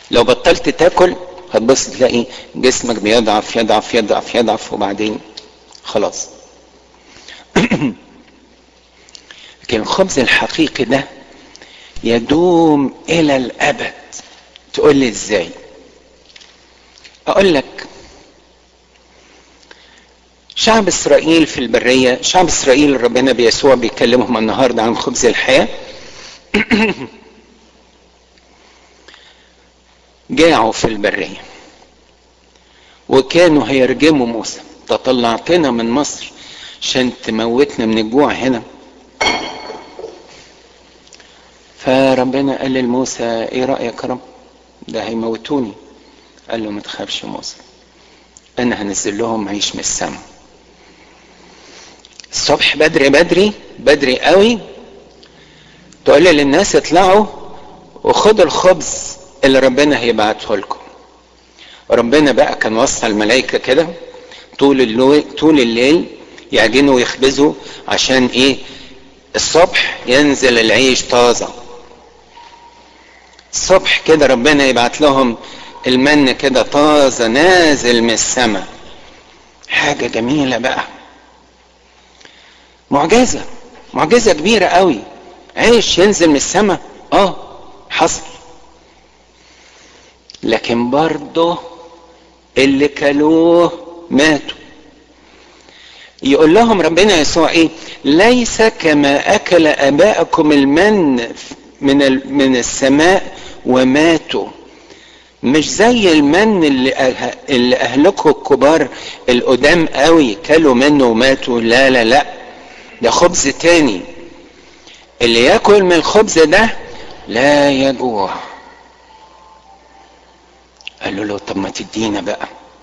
لو بطلت تاكل هتبص تلاقي جسمك بيضعف يضعف يضعف يضعف وبعدين خلاص لكن الخبز الحقيقي ده يدوم الى الابد تقول لي ازاي اقول لك شعب اسرائيل في البريه شعب اسرائيل ربنا بيسوع بيكلمهم النهارده عن خبز الحياه جاعوا في البريه وكانوا هيرجموا موسى تطلعتنا من مصر عشان تموتنا من الجوع هنا فربنا قال لموسى ايه رايك يا رب ده هيموتوني قال له ما تخافش يا موسى انا هنزل لهم عيش من السماء الصبح بدري بدري بدري قوي تقول للناس اطلعوا وخدوا الخبز اللي ربنا هيبعته لكم ربنا بقى كان وصى الملائكه كده طول الليل طول الليل يعجنوا ويخبزوا عشان ايه الصبح ينزل العيش طازه الصبح كده ربنا يبعت لهم المن كده طازه نازل من السماء حاجه جميله بقى معجزه معجزه كبيره قوي عيش ينزل من السماء اه حصل لكن برضه اللي كلوه ماتوا يقول لهم ربنا يسوع ايه ليس كما اكل اباءكم المن من من السماء وماتوا مش زي المن اللي أه اللي اهلكم الكبار القدام قوي كلوا منه وماتوا لا لا لا ده خبز تاني اللي ياكل من الخبز ده لا يجوع قال له, له طب ما تدينا بقى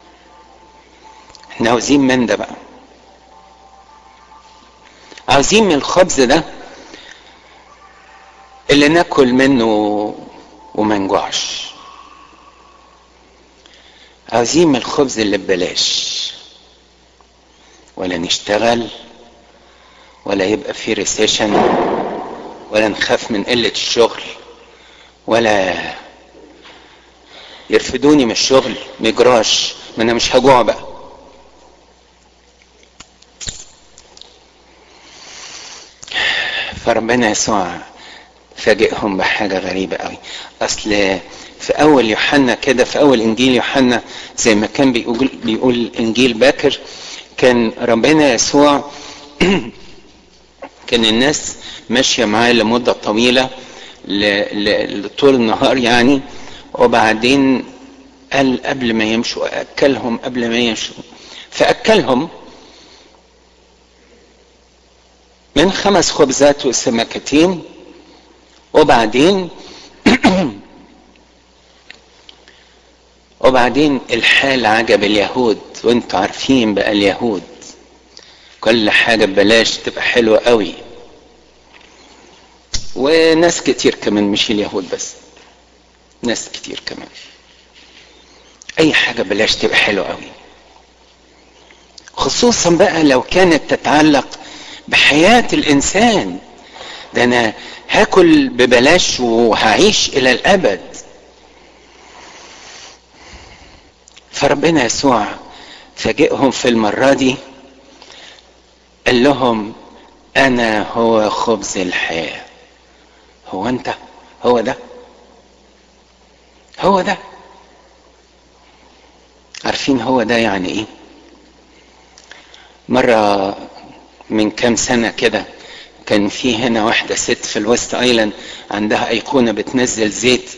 احنا عاوزين من ده بقى عاوزين من الخبز ده اللي ناكل منه وما نجوعش عاوزين من الخبز اللي ببلاش ولا نشتغل ولا يبقى في ريسيشن ولا نخاف من قلة الشغل ولا يرفدوني من الشغل مجراش ما انا مش هجوع بقى فربنا يسوع فاجئهم بحاجة غريبة قوي أصل في أول يوحنا كده في أول إنجيل يوحنا زي ما كان بيقول بيقول إنجيل باكر كان ربنا يسوع كان الناس ماشية معاه لمدة طويلة لطول النهار يعني وبعدين قال قبل ما يمشوا أكلهم قبل ما يمشوا فأكلهم من خمس خبزات وسمكتين وبعدين وبعدين الحال عجب اليهود وانتوا عارفين بقى اليهود كل حاجة ببلاش تبقى حلوة قوي وناس كتير كمان مش اليهود بس ناس كتير كمان اي حاجة بلاش تبقى حلوة قوي خصوصا بقى لو كانت تتعلق بحياة الانسان ده انا هاكل ببلاش وهعيش الى الابد فربنا يسوع فاجئهم في المرة دي قال لهم انا هو خبز الحياة هو انت هو ده هو ده عارفين هو ده يعني ايه مرة من كام سنة كده كان في هنا واحدة ست في الويست ايلاند عندها ايقونة بتنزل زيت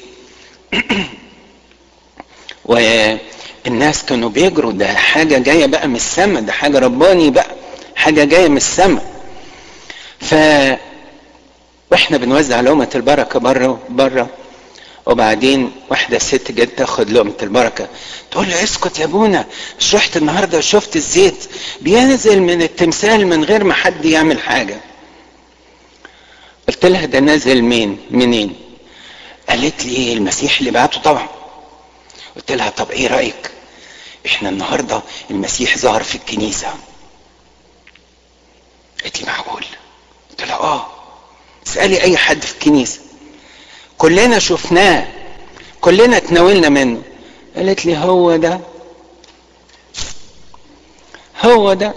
والناس كانوا بيجروا ده حاجة جاية بقى من السماء ده حاجة رباني بقى حاجة جاية من السماء ف واحنا بنوزع لقمة البركة بره بره وبعدين واحدة ست جت تاخد لقمة البركة تقول له اسكت يا ابونا مش رحت النهاردة وشفت الزيت بينزل من التمثال من غير ما حد يعمل حاجة قلت لها ده نازل مين منين قالت لي المسيح اللي بعته طبعا قلت لها طب ايه رأيك احنا النهاردة المسيح ظهر في الكنيسة قالت لي معقول قلت لها اه اسألي اي حد في الكنيسة كلنا شفناه كلنا تناولنا منه قالت لي هو ده هو ده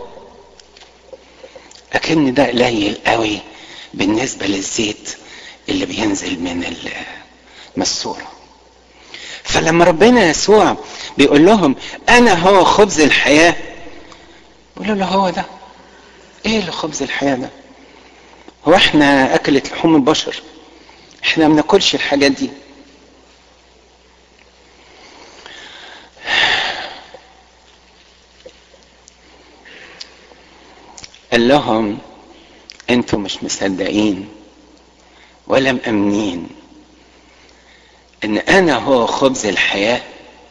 لكن ده قليل قوي بالنسبه للزيت اللي بينزل من المسوره فلما ربنا يسوع بيقول لهم انا هو خبز الحياه بيقولوا له هو ده ايه اللي خبز الحياه ده هو احنا اكلت لحوم البشر احنا ما بناكلش الحاجات دي قال لهم انتوا مش مصدقين ولا مأمنين ان انا هو خبز الحياة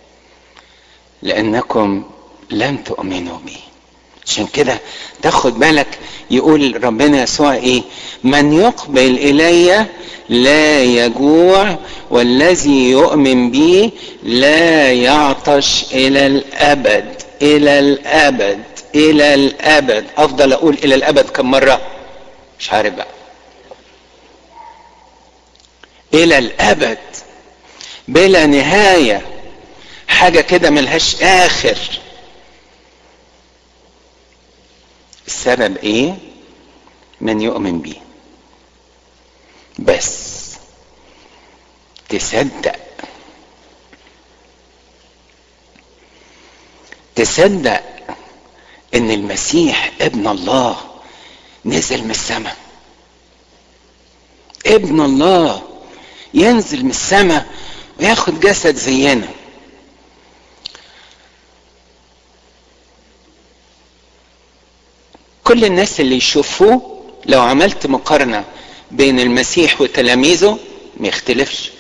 لانكم لم تؤمنوا بي عشان كده تاخد بالك يقول ربنا يسوع ايه من يقبل الي لا يجوع والذي يؤمن بي لا يعطش الى الابد الى الابد الى الابد افضل اقول الى الابد كم مره مش عارف بقى الى الابد بلا نهايه حاجه كده ملهاش اخر السبب ايه من يؤمن بيه بس تصدق تصدق ان المسيح ابن الله نزل من السماء ابن الله ينزل من السماء وياخد جسد زينا كل الناس اللي يشوفوه لو عملت مقارنة بين المسيح وتلاميذه ما يختلفش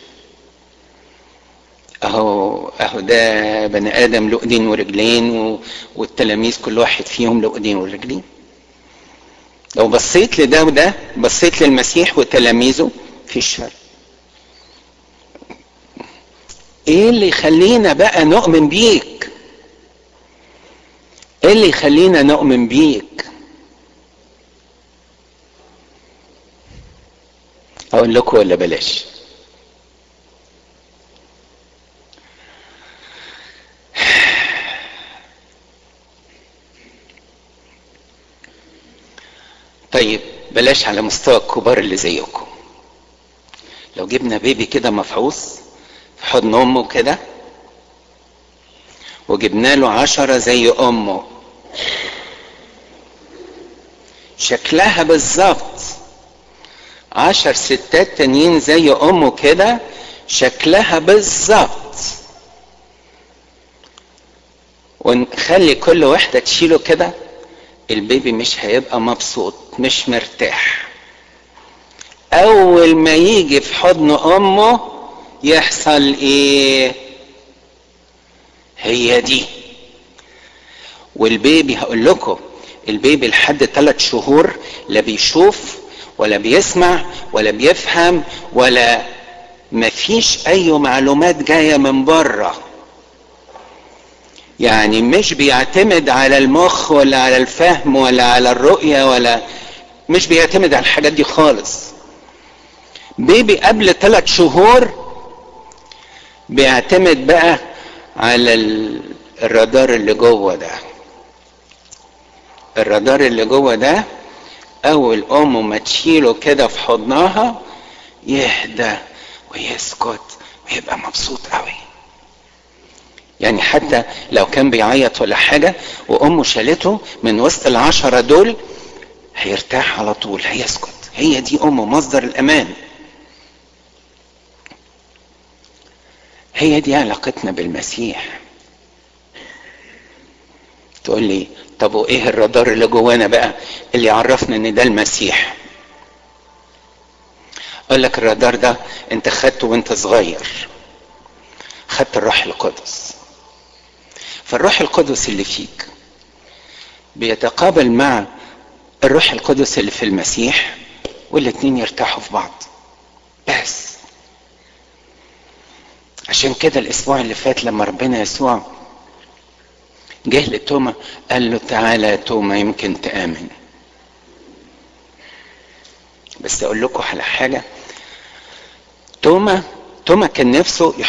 اهو اهو ده بني ادم له ايدين ورجلين و... والتلاميذ كل واحد فيهم له ايدين ورجلين لو بصيت لده وده بصيت للمسيح وتلاميذه في فرق ايه اللي يخلينا بقى نؤمن بيك ايه اللي يخلينا نؤمن بيك اقول لكم ولا بلاش طيب بلاش على مستوى الكبار اللي زيكم لو جبنا بيبي كده مفعوص في حضن امه كده وجبنا له عشرة زي امه شكلها بالظبط عشر ستات تانيين زي امه كده شكلها بالظبط ونخلي كل واحدة تشيله كده البيبي مش هيبقى مبسوط مش مرتاح اول ما يجي في حضن امه يحصل ايه هي دي والبيبي هقول لكم البيبي لحد ثلاث شهور لا بيشوف ولا بيسمع ولا بيفهم ولا مفيش اي معلومات جايه من بره يعني مش بيعتمد على المخ ولا على الفهم ولا على الرؤيه ولا مش بيعتمد على الحاجات دي خالص بيبي قبل ثلاث شهور بيعتمد بقى على الرادار اللي جوه ده الرادار اللي جوه ده اول ام ما تشيله كده في حضنها يهدى ويسكت ويبقى مبسوط قوي يعني حتى لو كان بيعيط ولا حاجة وأمه شالته من وسط العشرة دول هيرتاح على طول هيسكت هي دي أمه مصدر الأمان هي دي علاقتنا بالمسيح تقول لي طب وايه الرادار اللي جوانا بقى اللي يعرفنا ان ده المسيح اقول لك الرادار ده انت خدته وانت صغير خدت الروح القدس فالروح القدس اللي فيك بيتقابل مع الروح القدس اللي في المسيح والاتنين يرتاحوا في بعض بس عشان كده الاسبوع اللي فات لما ربنا يسوع جه لتوما قال له تعالى يا توما يمكن تآمن بس اقول لكم على حاجة توما توما كان نفسه